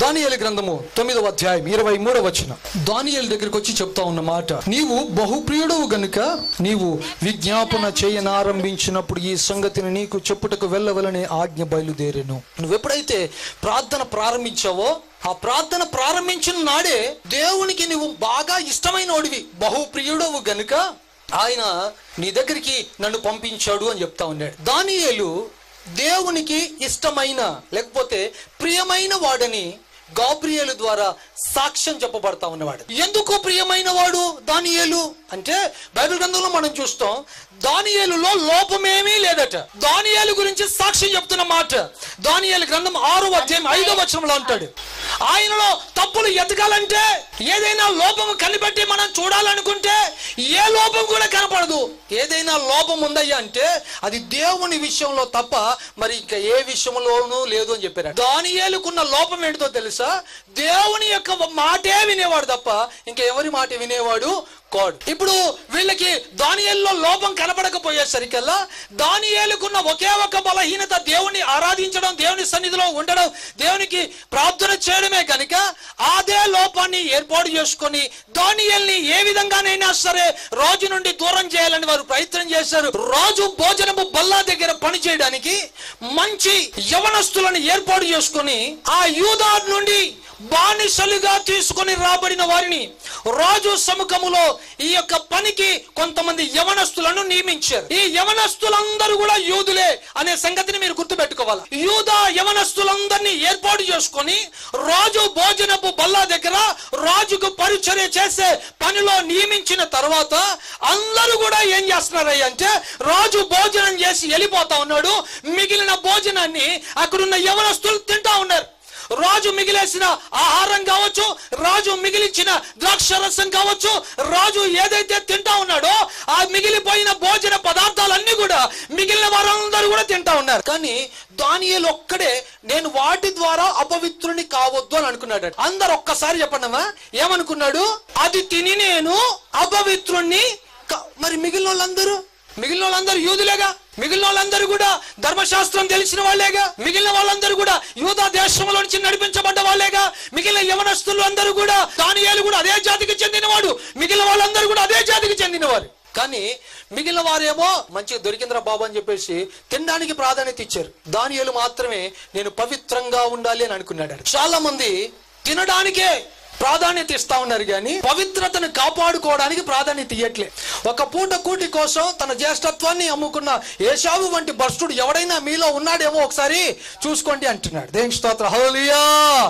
దానియేలు గ్రంథము తొమ్మిదవ అధ్యాయం ఇరవై మూడవ వచ్చిన దానియేలు దగ్గరికి వచ్చి చెప్తా ఉన్న మాట నీవు బహుప్రియుడవు గనుక నీవు విజ్ఞాపన చేయనారంభించినప్పుడు ఈ సంగతిని నీకు చెప్పుటకు వెళ్ళవలనే ఆజ్ఞ బయలుదేరెను నువ్వు ఎప్పుడైతే ప్రార్థన ప్రారంభించావో ఆ ప్రార్థన ప్రారంభించిన నాడే దేవునికి నువ్వు బాగా ఇష్టమైన వాడివి బహుప్రియుడవు గనుక ఆయన నీ దగ్గరికి నన్ను పంపించాడు అని చెప్తా ఉన్నాడు దానియేలు దేవునికి ఇష్టమైన లేకపోతే ప్రియమైన వాడని గాబ్రియేలు ద్వారా సాక్ష్యం చెప్పబడతా ఉన్నవాడు ఎందుకు ప్రియమైన వాడు దానియేలు అంటే బైబిల్ గ్రంథంలో మనం చూస్తాం దానియేలులో లోపమేమీ లేదట దానియేలు గురించి సాక్ష్యం చెప్తున్న మాట దానియేలు గ్రంథం ఆరో అధ్యాయం ఐదో వచనంలో అంటాడు ఆయనలో తప్పులు ఎతకాలంటే ఏదైనా లోపం కనిపెట్టి మనం చూడాలనుకుంటే ఏ లోపం కూడా కనపడదు ఏదైనా లోపం ఉందయ్యా అంటే అది దేవుని విషయంలో తప్ప మరి ఇంకా ఏ విషయంలోనూ లేదు అని చెప్పారు దానియేలుకున్న లోపం ఏంటో తెలుసా దేవుని యొక్క మాటే వినేవాడు తప్ప ఇంకా ఎవరి మాట వినేవాడు కాడు ఇప్పుడు వీళ్ళకి దానియేలులో లోపం కనపడకపోయేసరికల్లా దానియేలుకున్న ఒకే ఒక బలహీనత దేవుని ఆరాధించడం దేవుని సన్నిధిలో ఉండడం దేవునికి ప్రార్థన చేయడమే కనుక అదే లోపాన్ని ఏర్పాటు చేసుకొని దానియేల్ని ఏ విధంగానైనా సరే రాజు నుండి దూరం చేయాలని వారు ప్రయత్నం చేశారు రాజు భోజనము బల్లా దగ్గర పని చేయడానికి మంచి యవనస్తులను ఏర్పాటు చేసుకొని ఆ యూదా నుండి బానిసలుగా తీసుకొని రాబడిన వారిని రాజు సముఖములో ఈ యొక్క పనికి కొంతమంది యవనస్తులను నియమించారు ఈ యవనస్తులందరూ కూడా యూదులే అనే సంగతిని మీరు గుర్తుపెట్టుకోవాలి యూదా యవనస్తులందరినీ ఏర్పాటు చేసుకొని రాజు భోజనపు బల్లా దగ్గర రాజుకు పరిచర్య చేసే పనిలో నియమించిన తర్వాత అందరూ కూడా ఏం చేస్తున్నారయ్య అంటే రాజు భోజనం చేసి వెళ్ళిపోతా ఉన్నాడు మిగిలిన భోజనాన్ని అక్కడున్న యవనస్తులు తింటా ఉన్నారు రాజు మిగిలేసిన ఆహారం కావచ్చు రాజు మిగిలించిన ద్రాక్ష రసం కావచ్చు రాజు ఏదైతే తింటా ఉన్నాడో ఆ మిగిలిపోయిన భోజన పదార్థాలన్నీ కూడా మిగిలిన వారందరూ కూడా తింటా ఉన్నారు కానీ దానియేలు ఒక్కడే నేను వాటి ద్వారా అపవిత్రుని కావద్దు అని అనుకున్నాడు అందరు ఒక్కసారి చెప్పండమ్మా ఏమనుకున్నాడు అది తిని నేను అపవిత్రుణ్ణి కా- మరి మిగిలిన వాళ్ళందరూ మిగిలిన వాళ్ళందరూ యూదులేగా మిగిలిన వాళ్ళందరూ కూడా ధర్మశాస్త్రం తెలిసిన వాళ్ళేగా మిగిలిన వాళ్ళందరూ కూడా యూదా దేశంలో నుంచి నడిపించబడ్డ వాళ్ళేగా మిగిలిన యవనస్తులు అందరూ కూడా దానియేలు కూడా అదే జాతికి చెందినవాడు మిగిలిన వాళ్ళందరూ కూడా అదే జాతికి చెందినవారు కానీ మిగిలిన వారేమో మంచిగా దొరికిందిరా బాబు అని చెప్పేసి తినడానికి ప్రాధాన్యత ఇచ్చారు దానియేలు మాత్రమే నేను పవిత్రంగా ఉండాలి అని అనుకున్నాడు చాలా మంది తినడానికే ప్రాధాన్యత ఇస్తా ఉన్నారు కానీ పవిత్రతను కాపాడుకోవడానికి ప్రాధాన్యత ఇవ్వట్లే ఒక పూట కూటి కోసం తన జ్యేష్ఠత్వాన్ని అమ్ముకున్న ఏషావు వంటి భ్రష్టుడు ఎవడైనా మీలో ఉన్నాడేమో ఒకసారి చూసుకోండి అంటున్నాడు దేని స్తోత్ర హోలియా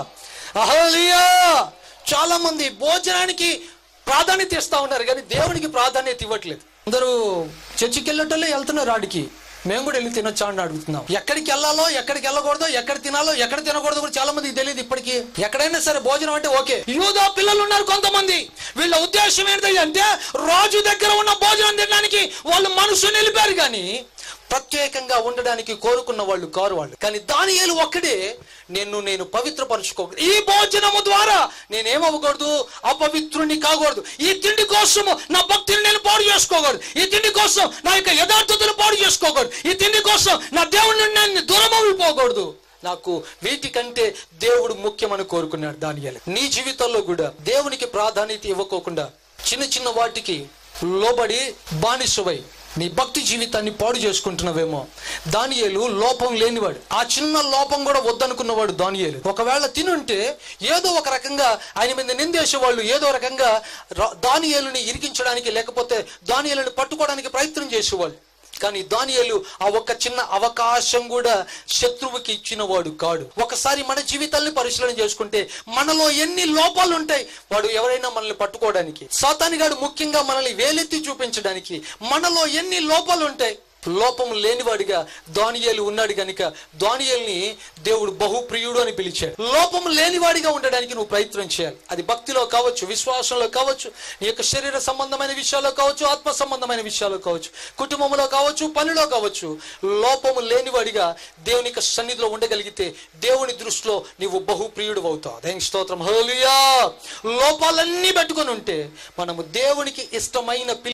అహోలియా చాలా మంది భోజనానికి ప్రాధాన్యత ఇస్తా ఉన్నారు కానీ దేవునికి ప్రాధాన్యత ఇవ్వట్లేదు అందరూ చర్చికి వెళ్ళటంలో వెళ్తున్నారు ఆడికి మేము కూడా వెళ్ళి తినొచ్చా అని అడుగుతున్నాం ఎక్కడికి వెళ్ళాలో ఎక్కడికి వెళ్ళకూడదో ఎక్కడ తినాలో ఎక్కడ తినకూడదో కూడా చాలా మందికి తెలియదు ఇప్పటికీ ఎక్కడైనా సరే భోజనం అంటే ఓకే యూదా పిల్లలు ఉన్నారు కొంతమంది వీళ్ళ ఉద్దేశం ఏంటి అంటే రాజు దగ్గర ఉన్న భోజనం తినడానికి వాళ్ళు మనసు నిలిపారు కానీ ప్రత్యేకంగా ఉండడానికి కోరుకున్న వాళ్ళు కారు వాళ్ళు కానీ దానియేలు ఒక్కడే నేను నేను పవిత్రపరచుకోకూడదు ఈ భోజనము ద్వారా నేనేమవ్వకూడదు అపవిత్రుని కాకూడదు ఈ తిండి కోసము నా భక్తిని నేను పాడు చేసుకోకూడదు ఈ తిండి కోసం నా యొక్క యథార్థతను పాడు చేసుకోకూడదు ఈ తిండి కోసం నా దేవుడి నుండి నేను దూరం అయిపోకూడదు నాకు వీటికంటే దేవుడు ముఖ్యమని కోరుకున్నాడు దానియేలు నీ జీవితంలో కూడా దేవునికి ప్రాధాన్యత ఇవ్వకోకుండా చిన్న చిన్న వాటికి లోబడి బానిసవై నీ భక్తి జీవితాన్ని పాడు చేసుకుంటున్నావేమో దానియేలు లోపం లేనివాడు ఆ చిన్న లోపం కూడా వద్దనుకున్నవాడు దానియేలు ఒకవేళ తినుంటే ఏదో ఒక రకంగా ఆయన మీద నిందేసేవాళ్ళు ఏదో రకంగా రా- దానియేలుని ఇరికించడానికి లేకపోతే దానియేలుని పట్టుకోవడానికి ప్రయత్నం చేసేవాళ్ళు కానీ దానియేలు ఆ ఒక్క చిన్న అవకాశం కూడా శత్రువుకి ఇచ్చినవాడు కాడు ఒకసారి మన జీవితాల్ని పరిశీలన చేసుకుంటే మనలో ఎన్ని లోపాలు ఉంటాయి వాడు ఎవరైనా మనల్ని పట్టుకోవడానికి సాతానిగాడు ముఖ్యంగా మనల్ని వేలెత్తి చూపించడానికి మనలో ఎన్ని లోపాలు ఉంటాయి లోపం లేనివాడిగా దానియేలు ఉన్నాడు గనుక దానియేల్ని దేవుడు బహుప్రియుడు అని పిలిచాడు లోపం లేనివాడిగా ఉండడానికి నువ్వు ప్రయత్నం చేయాలి అది భక్తిలో కావచ్చు విశ్వాసంలో కావచ్చు నీ యొక్క శరీర సంబంధమైన విషయాల్లో కావచ్చు ఆత్మ సంబంధమైన విషయాల్లో కావచ్చు కుటుంబంలో కావచ్చు పనిలో కావచ్చు లోపము లేనివాడిగా దేవుని యొక్క సన్నిధిలో ఉండగలిగితే దేవుని దృష్టిలో నీవు బహుప్రియుడు అవుతావు దేనికి స్తోత్రం హోలియా లోపాలన్నీ పెట్టుకొని ఉంటే మనము దేవునికి ఇష్టమైన పిల్ల